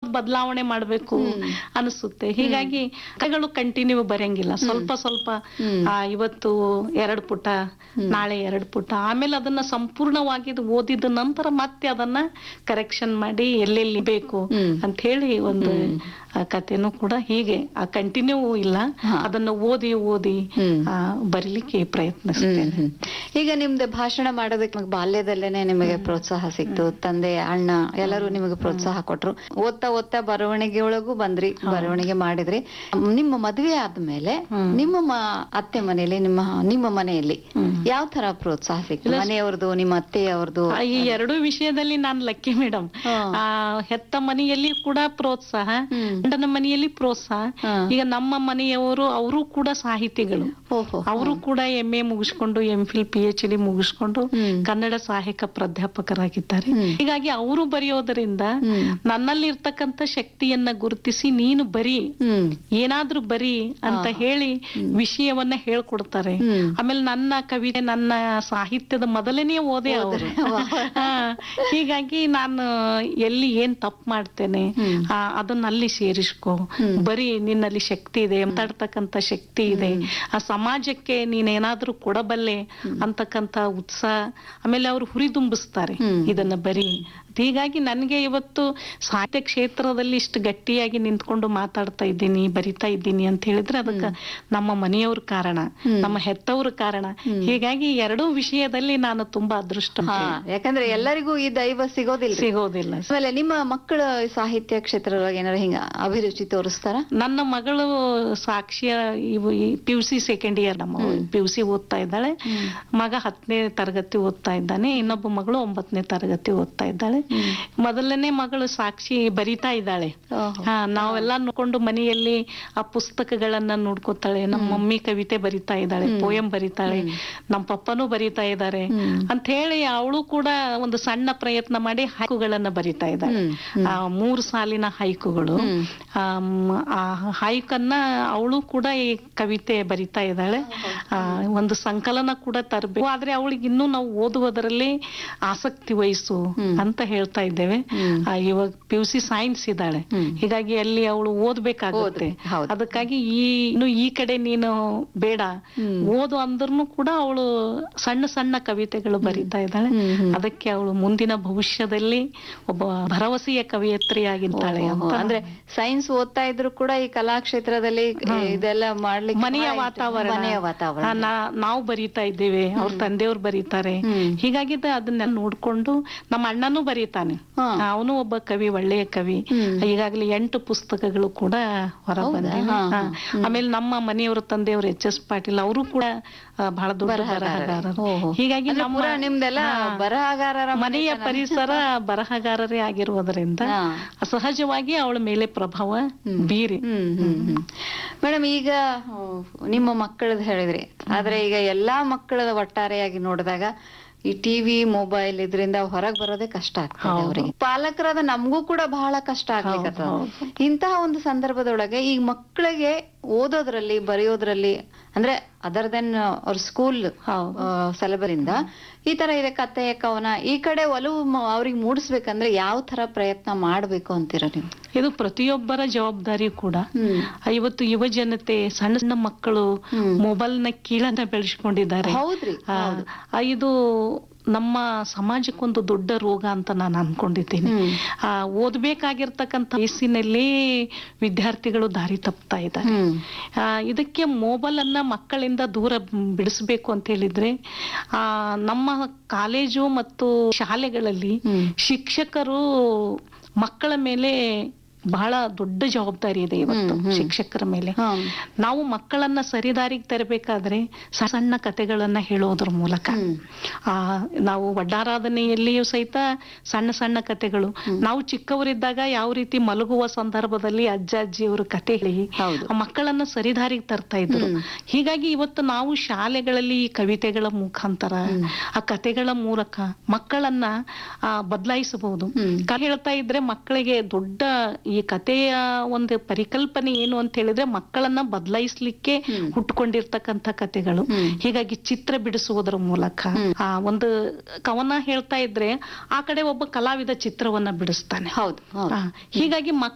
ಬದಲಾವಣೆ ಮಾಡ್ಬೇಕು ಅನಿಸುತ್ತೆ ಹೀಗಾಗಿ ಕಥೆಗಳು ಕಂಟಿನ್ಯೂ ಬರೆಯಂಗಿಲ್ಲ ಸ್ವಲ್ಪ ಸ್ವಲ್ಪ ಆ, ಇವತ್ತು ಎರಡು ಪುಟ ನಾಳೆ ಎರಡು ಪುಟ ಆಮೇಲೆ ಅದನ್ನ ಸಂಪೂರ್ಣವಾಗಿ ಇದು ಓದಿದ ನಂತರ ಮತ್ತೆ ಅದನ್ನ ಕರೆಕ್ಷನ್ ಮಾಡಿ ಎಲ್ಲೆಲ್ಲಿ ಬೇಕು ಅಂತ ಹೇಳಿ ಒಂದು ಆ, ಕಥೆನೂ ಕೂಡ ಹೀಗೆ ಆ ಕಂಟಿನ್ಯೂ ಇಲ್ಲ ಅದನ್ನ ಓದಿ ಓದಿ ಆ, ಬರೀಲಿಕ್ಕೆ ಪ್ರಯತ್ನಿಸ್ತೇನೆ ಹ್ಮ್. ಈಗ ನಿಮ್ದು ಭಾಷಣ ಮಾಡೋದಕ್ಕೆ ನಿಮ್ಗೆ ಬಾಲ್ಯದಲ್ಲೇನೆ ನಿಮಗೆ ಪ್ರೋತ್ಸಾಹ ಸಿಕ್ತು ತಂದೆ ಅಣ್ಣ ಎಲ್ಲರೂ ನಿಮಗೆ ಪ್ರೋತ್ಸಾಹ ಕೊಟ್ರು ಓದ್ತಾ ಓದ್ತಾ ಬರವಣಿಗೆ ಒಳಗೂ ಬಂದ್ರಿ ಬರವಣಿಗೆ ಮಾಡಿದ್ರಿ ನಿಮ್ಮ ಮದುವೆ ಆದ್ಮೇಲೆ ನಿಮ್ಮ ಮ- ಅತ್ತೆ ಮನೆಯಲ್ಲಿ ನಿಮ್ಮ ನಿಮ್ಮ ಮನೆಯಲ್ಲಿ ಯಾವ ತರ ಪ್ರೋತ್ಸಾಹ ಸಿಕ್ತು ಮನೆಯವ್ರದ್ದು ನಿಮ್ಮ ಅತ್ತೆಯವ್ರದ್ದು ಆ, ಈ ಎರಡು ವಿಷಯದಲ್ಲಿ ನಾನು ಲಕ್ಕಿ ಮೇಡಮ್ ಆ ಹೆತ್ತ ಮನೆಯಲ್ಲಿ ಕೂಡ ಪ್ರೋತ್ಸಾಹ ಗಂಡನ ಮನೆಯಲ್ಲಿ ಪ್ರೋತ್ಸಾಹ ಹಾ. ಈಗ ನಮ್ಮ ಮನೆಯವರು ಅವರು ಕೂಡ ಸಾಹಿತಿಗಳು ಓಹೋ ಅವರು ಕೂಡ ಎಂ ಎ ಮುಗಿಸ್ಕೊಂಡು M Phil P H D ಮುಗಿಸ್ಕೊಂಡು ಹ್ಮ್. ಕನ್ನಡ ಸಹಾಯಕ ಪ್ರಾಧ್ಯಾಪಕರಾಗಿದ್ದಾರೆ ಹೀಗಾಗಿ ಅವರು ಬರೆಯೋದರಿಂದ ನನ್ನಲ್ಲಿ ಇರ್ತಕ್ಕಂಥ ಶಕ್ತಿಯನ್ನ ಗುರುತಿಸಿ ನೀನು ಬರಿ ಹ್ಮ್ ಏನಾದ್ರೂ ಬರಿ ಅಂತ ಹೇಳಿ ವಿಷಯವನ್ನ ಹೇಳ್ಕೊಡ್ತಾರೆ ಹ್ಮ್. ಆಮೇಲೆ ನನ್ನ ಕವಿತೆ ನನ್ನ ಸಾಹಿತ್ಯದ ಮೊದಲನೇ ಓದೇ ಅವರು ಹೀಗಾಗಿ ನಾನು ಎಲ್ಲಿ ಏನ್ ತಪ್ಪು ಮಾಡ್ತೇನೆ ಆ, ಅದನ್ನ ಅಲ್ಲಿ ಸೇರಿಸ್ಕೊ ಬರೀ ನಿನ್ನಲ್ಲಿ ಶಕ್ತಿ ಇದೆ ಮಾತಾಡ್ತಕ್ಕಂಥ ಶಕ್ತಿ ಇದೆ ಆ ಸಮಾಜಕ್ಕೆ ನೀನೇನಾದ್ರೂ ಕೊಡಬಲ್ಲೆ ಅಂತಕ್ಕಂಥ ಉತ್ಸಾಹ ಆಮೇಲೆ ಅವರು ಹುರಿದುಂಬಿಸ್ತಾರೆ ಇದನ್ನ ಬರೀ ಹೀಗಾಗಿ ನನಗೆ ಇವತ್ತು ಸಾಹಿತ್ಯ ಕ್ಷೇತ್ರದಲ್ಲಿ ಇಷ್ಟು ಗಟ್ಟಿಯಾಗಿ ನಿಂತ್ಕೊಂಡು ಮಾತಾಡ್ತಾ ಇದ್ದೀನಿ ಬರಿತಾ ಇದ್ದೀನಿ ಅಂತ ಹೇಳಿದ್ರೆ ಅದಕ್ಕೆ ನಮ್ಮ ಮನೆಯವ್ರ ಕಾರಣ ನಮ್ಮ ಹೆತ್ತವ್ರ ಕಾರಣ ಹೀಗಾಗಿ ಎರಡೂ ವಿಷಯದಲ್ಲಿ ನಾನು ತುಂಬಾ ಅದೃಷ್ಟ ಹಾ ಯಾಕಂದ್ರೆ ಎಲ್ಲರಿಗೂ ಈ ದೈವ ಸಿಗೋದಿಲ್ಲ ಸಿಗೋದಿಲ್ಲ ಆಮೇಲೆ ನಿಮ್ಮ ಮಕ್ಕಳ ಸಾಹಿತ್ಯ ಕ್ಷೇತ್ರದೊಳಗೆ ಏನಾರ ಹಿಂಗ ಅಭಿರುಚಿ ತೋರಿಸ್ತಾರ ನನ್ನ ಮಗಳು ಸಾಕ್ಷಿಯ ಇವು P U C second year ನಮ್ಮ ಪಿ ಯು ಸಿ ಓದ್ತಾ ಇದ್ದಾಳೆ ಮಗ ಹತ್ತನೇ ತರಗತಿ ಓದ್ತಾ ಇದ್ದಾನೆ ಇನ್ನೊಬ್ಬ ಮಗಳು ಒಂಬತ್ತನೇ ತರಗತಿ ಓದ್ತಾ ಇದ್ದಾಳೆ ಮೊದಲನೇ ಮಗಳು ಸಾಕ್ಷಿ ಬರಿತಾ ಇದ್ದಾಳೆ ಓಹೋ. ಹಾ ನಾವೆಲ್ಲ ನೋಡ್ಕೊಂಡು ಮನೆಯಲ್ಲಿ ಆ ಪುಸ್ತಕಗಳನ್ನ ನೋಡ್ಕೋತಾಳೆ ನಮ್ಮ ಮಮ್ಮಿ ಕವಿತೆ ಬರಿತಾ ಇದ್ದಾಳೆ ಪೋಯಂ ಬರಿತಾಳೆ ನಮ್ಮ ಪಪ್ಪನೂ ಬರಿತಾ ಇದ್ದಾರೆ ಅಂತ ಹೇಳಿ ಅವಳು ಕೂಡ ಒಂದು ಸಣ್ಣ ಪ್ರಯತ್ನ ಮಾಡಿ ಹೈಕುಗಳನ್ನ ಬರಿತಾ ಇದ್ದಾಳೆ ಆ ಮೂರು ಸಾಲಿನ ಹೈಕುಗಳು ಆಮ್, ಆ ಹೈಕನ್ನ ಅವಳು ಕೂಡ ಈ ಕವಿತೆ ಬರಿತಾ ಇದ್ದಾಳೆ ಆ, ಒಂದು ಸಂಕಲನ ಕೂಡ ತರಬೇಕು ಆದ್ರೆ ಅವಳಿಗೆ ಇನ್ನೂ ನಾವು ಓದುವುದರಲ್ಲಿ ಆಸಕ್ತಿ ವಹಿಸು ಅಂತ ಹೇಳ್ತಾ ಇದ್ದೇವೆ ಆ, ಇವಾಗ ಪಿ ಯು ಸಿ ಸೈನ್ಸ್ ಇದ್ದಾಳೆ ಹೀಗಾಗಿ ಅಲ್ಲಿ ಅವಳು ಓದ್ಬೇಕಾಗುತ್ತೆ ಹೌದು. ಅದಕ್ಕಾಗಿ ಈ ಇನ್ನು ಈ ಕಡೆ ನೀನು ಬೇಡ ಓದು ಅಂದ್ರೂ ಕೂಡ ಅವಳು ಸಣ್ಣ ಸಣ್ಣ ಕವಿತೆಗಳು ಬರಿತಾ ಇದ್ದಾಳೆ ಅದಕ್ಕೆ ಅವಳು ಮುಂದಿನ ಭವಿಷ್ಯದಲ್ಲಿ ಒಬ್ಬ ಭರವಸೆಯ ಕವಿಯತ್ರಿಯಾಗಿದ್ದಾಳೆ ಅಂತ ಅಂದ್ರೆ ಸೈನ್ಸ್ ಓದ್ತಾ ಇದ್ರು ಕೂಡ ಈ ಕಲಾ ಕ್ಷೇತ್ರದಲ್ಲಿ ಇದೆಲ್ಲ ಮಾಡ್ಲಿಕ್ಕೆ ಮನೆಯ ಬಹಳ ಇಷ್ಟ. ವಾತಾವರಣ ಮನೆಯ ವಾತಾವರಣ ಆ, ನಾ- ನಾವು ಬರೀತಾ ಇದ್ದೇವೆ ಅವ್ರ ತಂದೆಯವ್ರು ಬರೀತಾರೆ ಹೀಗಾಗಿ ದ- ಅದನ್ನೆಲ್ಲ ನೋಡ್ಕೊಂಡು ನಮ್ಮ ಅಣ್ಣನೂ ಬರೀತಾನೆ ಹಾ. ಅವನು ಒಬ್ಬ ಕವಿ ಒಳ್ಳೆಯ ಕವಿ ಈಗಾಗಲೇ ಎಂಟು ಪುಸ್ತಕಗಳು ಕೂಡ ಹೊರ ಬಂದಿವೆ ಹಾ, ಹಾ. ಆಮೇಲೆ ನಮ್ಮ ಮನೆಯವರ ತಂದೆಯವರು ಎಚ್ ಎಸ್ ಪಾಟೀಲ್ ಅವರು ಕೂಡ ಆ, ಬಹಳ ದೊಡ್ಡ ಬರಹಗಾರರು ಓಹೋ. ಹೀಗಾಗಿ ಅಂದ್ರೆ ನಮ್ಮ ಪೂರಾ ನಿಮ್ದೆಲ್ಲ ಹಾ. ಬರಹಗಾರರ ಮನೆಯ ಪರಿಸರ ಬರಹಗಾರರೇ ಆಗಿರುವುದರಿಂದ ಹಾ. ಸಹಜವಾಗಿ ಅವಳ ಮೇಲೆ ಪ್ರಭಾವ ಬೀರಿ ಹ್ಮ್ ಹ್ಮ್ ಹ್ಮ್ ಮೇಡಮ್ ಈಗ ಆ, ನಿಮ್ಮ ಮಕ್ಕಳದ್ ಹೇಳಿದ್ರಿ ಆದ್ರೆ ಈಗ ಎಲ್ಲಾ ಮಕ್ಕಳ ಒಟ್ಟಾರೆಯಾಗಿ ನೋಡಿದಾಗ ಈ ಟಿವಿ ಮೊಬೈಲ್ ಇದರಿಂದ ಹೊರಗ್ ಬರೋದೇ ಕಷ್ಟ ಆಗ್ತದೆ ಅವರಿಗೆ ಪಾಲಕರಾದ ನಮಗೂ ಕೂಡ ಬಹಳ ಕಷ್ಟ ಆಗ್ಲಿಕ್ಕೆ ಇಂತಹ ಒಂದು ಸಂದರ್ಭದೊಳಗೆ ಈ ಮಕ್ಕಳಿಗೆ ಓದೋದ್ರಲ್ಲಿ ಬರೆಯೋದ್ರಲ್ಲಿ ಅಂದ್ರೆ ಅದರ್ ದೆನ್ ಅವ್ರ ಸ್ಕೂಲ್ ಸಿಲೆಬಸ್ ಇಂದ ಈ ತರ ಇದೆ ಕತೆ ಕವನ ಈ ಕಡೆ ಒಲವು ಅವ್ರಿಗೆ ಮೂಡಿಸ್ಬೇಕಂದ್ರೆ ಯಾವ ತರ ಪ್ರಯತ್ನ ಮಾಡ್ಬೇಕು ಅಂತೀರ ನೀವು ಇದು ಪ್ರತಿಯೊಬ್ಬರ ಜವಾಬ್ದಾರಿ ಕೂಡ ಹ್ಮ್ ಇವತ್ತು ಯುವ ಜನತೆ ಸಣ್ಣ ಸಣ್ಣ ಮಕ್ಕಳು ಮೊಬೈಲ್ ನ ಕೀಳನ್ನ ಬೆಳೆಸ್ಕೊಂಡಿದ್ದಾರೆ ಹೌದ್ರಿ ಆ, ಆ, ಇದು ನಮ್ಮ ಸಮಾಜಕ್ಕೊಂದು ದೊಡ್ಡ ರೋಗ ಅಂತ ನಾನು ಅನ್ಕೊಂಡಿದ್ದೀನಿ ಆ ಓದ್ಬೇಕಾಗಿರ್ತಕ್ಕಂಥ ವಯಸ್ಸಿನಲ್ಲಿ ವಿದ್ಯಾರ್ಥಿಗಳು ದಾರಿ ತಪ್ತಾ ಇದ್ದಾರೆ ಹ್ಮ್ ಆ, ಇದಕ್ಕೆ ಮೊಬೈಲ್ ಅನ್ನ ಮಕ್ಕಳಿಂದ ದೂರ ಬಿಡಿಸ್ಬೇಕು ಅಂತ ಹೇಳಿದ್ರೆ ಆ ನಮ್ಮ ಕಾಲೇಜು ಮತ್ತು ಶಾಲೆಗಳಲ್ಲಿ ಶಿಕ್ಷಕರು ಮಕ್ಕಳ ಮೇಲೆ ಬಹಳ ದೊಡ್ಡ ಜವಾಬ್ದಾರಿ ಇದೆ ಇವತ್ತು ಶಿಕ್ಷಕರ ಮೇಲೆ ಹ್ಮ್. ನಾವು ಮಕ್ಕಳನ್ನ ಸರಿದಾರಿಗೆ ತರಬೇಕಾದ್ರೆ ಸಣ್ಣ ಸಣ್ಣ ಕಥೆಗಳನ್ನ ಹೇಳೋದ್ರ ಮೂಲಕ ಆ ನಾವು ವಡ್ಡಾರಾಧನೆಯಲ್ಲಿಯೂ ಸಹಿತ ಸಣ್ಣ ಸಣ್ಣ ಕಥೆಗಳು ನಾವು ಚಿಕ್ಕವರಿದ್ದಾಗ ಯಾವ ರೀತಿ ಮಲಗುವ ಸಂದರ್ಭದಲ್ಲಿ ಅಜ್ಜ ಅಜ್ಜಿಯವರು ಕತೆ ಹೇಳಿ ಹೌದು. ಆ ಮಕ್ಕಳನ್ನ ಸರಿದಾರಿಗೆ ತರ್ತಾ ಇದ್ರು ಹೀಗಾಗಿ ಇವತ್ತು ನಾವು ಶಾಲೆಗಳಲ್ಲಿ ಈ ಕವಿತೆಗಳ ಮುಖಾಂತರ ಆ ಕಥೆಗಳ ಮೂಲಕ ಮಕ್ಕಳನ್ನ ಆ ಬದಲಾಯಿಸಬಹುದು ಕ- ಹೇಳ್ತಾ ಇದ್ರೆ ಮಕ್ಕಳಿಗೆ ದೊಡ್ಡ ಈ ಕಥೆಯ ಒಂದು ಪರಿಕಲ್ಪನೆ ಏನು ಅಂತ ಹೇಳಿದ್ರೆ ಮಕ್ಕಳನ್ನ ಬದಲಾಯಿಸ್ಲಿಕ್ಕೆ ಹುಟ್ಕೊಂಡಿರ್ತಕ್ಕಂಥ ಕಥೆಗಳು ಹೀಗಾಗಿ ಚಿತ್ರ ಬಿಡಿಸುವುದರ ಮೂಲಕ ಆ ಒಂದು ಕವನ ಹೇಳ್ತಾ ಇದ್ರೆ ಆ ಕಡೆ ಒಬ್ಬ ಕಲಾವಿದ ಚಿತ್ರವನ್ನ ಬಿಡಿಸ್ತಾನೆ ಹೌದು ಹೌದು ಆ, ಹೀಗಾಗಿ ಮಕ್ಕಳ